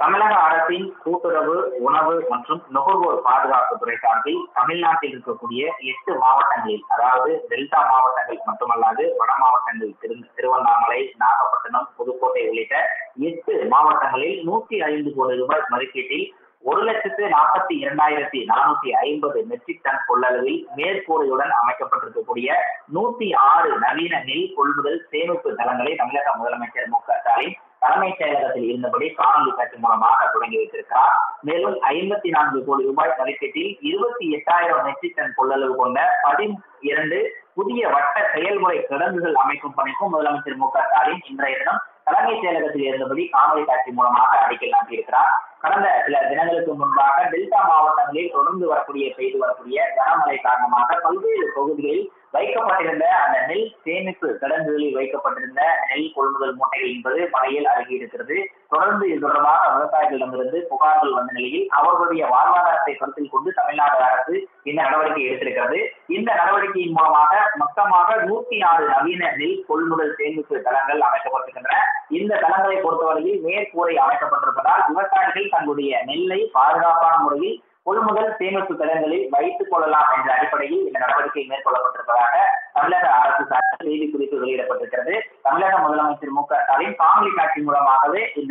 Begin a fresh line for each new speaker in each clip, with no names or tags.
தமிழக அரசின் கூட்டுறவு உணவு மற்றும் நுகர்வோர் பாதுகாப்பு துறை சார்பில் தமிழ்நாட்டில் இருக்கக்கூடிய எட்டு மாவட்டங்களில் அதாவது டெல்டா மாவட்டங்கள் மட்டுமல்லாது வட மாவட்டங்கள் திரு திருவண்ணாமலை நாகப்பட்டினம் புதுக்கோட்டை உள்ளிட்ட எட்டு மாவட்டங்களில் நூத்தி ஐந்து கோடி ரூபாய் மதிப்பீட்டில் ஒரு லட்சத்து நாற்பத்தி இரண்டாயிரத்தி நானூத்தி ஐம்பது மெட்ரிக் டன் கொள்ளளவில் மேற்கூரையுடன் அமைக்கப்பட்டிருக்கக்கூடிய நூத்தி ஆறு நவீன நெல் கொள்முதல் சேமிப்பு தளங்களை தமிழக முதலமைச்சர் மு க ஸ்டாலின் தலைமைச் செயலகத்தில் இருந்தபடி காணொலி காட்சி மூலமாக தொடங்கி வைத்திருக்கிறார் மேலும் ஐம்பத்தி நான்கு கோடி ரூபாய் மதிப்பீட்டில் இருபத்தி எட்டாயிரம் மெட்ரிக் டன் கொள்ளளவு கொண்ட பதி இரண்டு புதிய வட்ட செயல்முறை கிடங்குகள் அமைக்கும் பணிக்கும் முதலமைச்சர் மு க ஸ்டாலின் இன்றைய தினம் தலைமைச் செயலகத்தில் இருந்தபடி காணொலி காட்சி மூலமாக அடிக்கல் நாட்டியிருக்கிறார் கடந்த சில தினங்களுக்கு முன்பாக டெல்டா மாவட்டங்களில் தொடர்ந்து வரக்கூடிய பெய்து வரக்கூடிய கனமழை காரணமாக பல்வேறு பகுதிகளில் வைக்கப்பட்டிருந்த அந்த நெல் சேமிப்பு கிடங்குகளில் வைக்கப்பட்டிருந்த நெல் கொள்முதல் மூட்டைகள் என்பது மழையில் அருகி இருக்கிறது தொடர்ந்து இது தொடர்பாக விவசாயிகளிடமிருந்து புகார்கள் வந்த நிலையில் அவர்களுடைய வாழ்வாதாரத்தை கருத்தில் கொண்டு தமிழ்நாடு அரசு இந்த நடவடிக்கை எடுத்திருக்கிறது இந்த நடவடிக்கையின் மூலமாக மொத்தமாக நூத்தி ஆறு நவீன நெல் கொள்முதல் சேமிப்பு தளங்கள் அமைக்கப்பட்டிருக்கின்றன இந்த தளங்களை பொறுத்தவரையில் மேற்கூரை அமைக்கப்பட்டிருப்பதால் விவசாயிகள் தங்களுடைய நெல்லை பாதுகாப்பான முறையில் கொள்முதல் சேமிப்பு கிடங்களில் வைத்துக் கொள்ளலாம் என்ற அடிப்படையில் இந்த நடவடிக்கை மேற்கொள்ளப்பட்டிருப்பதாக தமிழக அரசு சார்பில் செய்தி குறிப்பு வெளியிடப்பட்டிருக்கிறது தமிழக முதலமைச்சர் மு க ஸ்டாலின் காணொலி காட்சி மூலமாகவே இந்த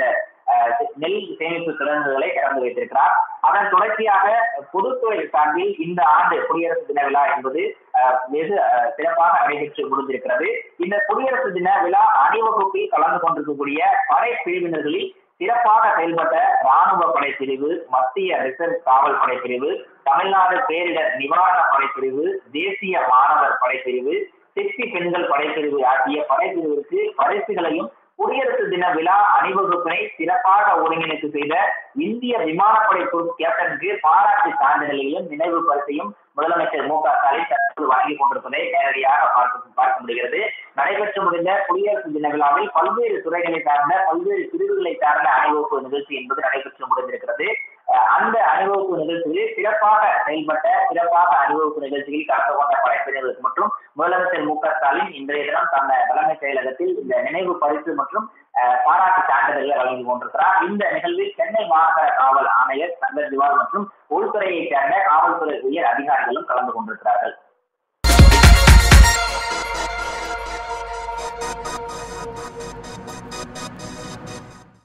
நெல் சேமிப்பு கிடங்குகளை திறந்து வைத்திருக்கிறார் அதன் தொடர்ச்சியாக பொதுத்துறை சார்பில் இந்த ஆண்டு குடியரசு தின விழா என்பது வெகு சிறப்பாக நடைபெற்று முடிந்திருக்கிறது இந்த குடியரசு தின விழா அணிவகுப்பில் கலந்து கொண்டிருக்கக்கூடிய படை பிரிவினர்களில் சிறப்பாக செயல்பட்ட ராணுவ படைப்பிரிவு மத்திய ரிசர்வ் காவல் படைப்பிரிவு தமிழ்நாடு பேரிடர் நிவாரண படைப்பிரிவு தேசிய மாணவர் படைப்பிரிவு சிற்பி பெண்கள் படைப்பிரிவு ஆகிய படைப்பிரிவிற்கு பரிசுகளையும் குடியரசு தின விழா அணிவகுப்பினை சிறப்பாக ஒருங்கிணைத்து செய்த இந்திய விமானப்படை குழு கேப்டனுக்கு பாராட்டு சான்றிதழையும் நினைவு பரிசையும் முதலமைச்சர் மு க ஸ்டாலின் தற்போது வழங்கிக் கொண்டிருப்பதை நேரடியாக பார்க்க பார்க்க முடிகிறது நடைபெற்று முடிந்த குடியரசு தின விழாவில் பல்வேறு துறைகளை சார்ந்த பல்வேறு பிரிவுகளை சார்ந்த அணிவகுப்பு நிகழ்ச்சி என்பது நடைபெற்று முடிந்திருக்கிறது அந்த அணிவகுப்பு நிகழ்ச்சிகளில் சிறப்பாக செயல்பட்ட சிறப்பாக அணிவகுப்பு நிகழ்ச்சியில் கலந்து கொண்ட படைப்பிரிவுகளுக்கு மற்றும் முதலமைச்சர் மு க ஸ்டாலின் இன்றைய தினம் தன்னை தலைமைச் செயலகத்தில் இந்த நினைவு பரிசு மற்றும் பாராட்டு சான்றிதழ்களை வழங்கி கொண்டிருக்கிறார் இந்த நிகழ்வில் சென்னை மாநகர காவல் ஆணையர் சங்கர் திவால் மற்றும் உள்துறையைச் சேர்ந்த காவல்துறை உயர் அதிகாரிகளும் கலந்து கொண்டிருக்கிறார்கள்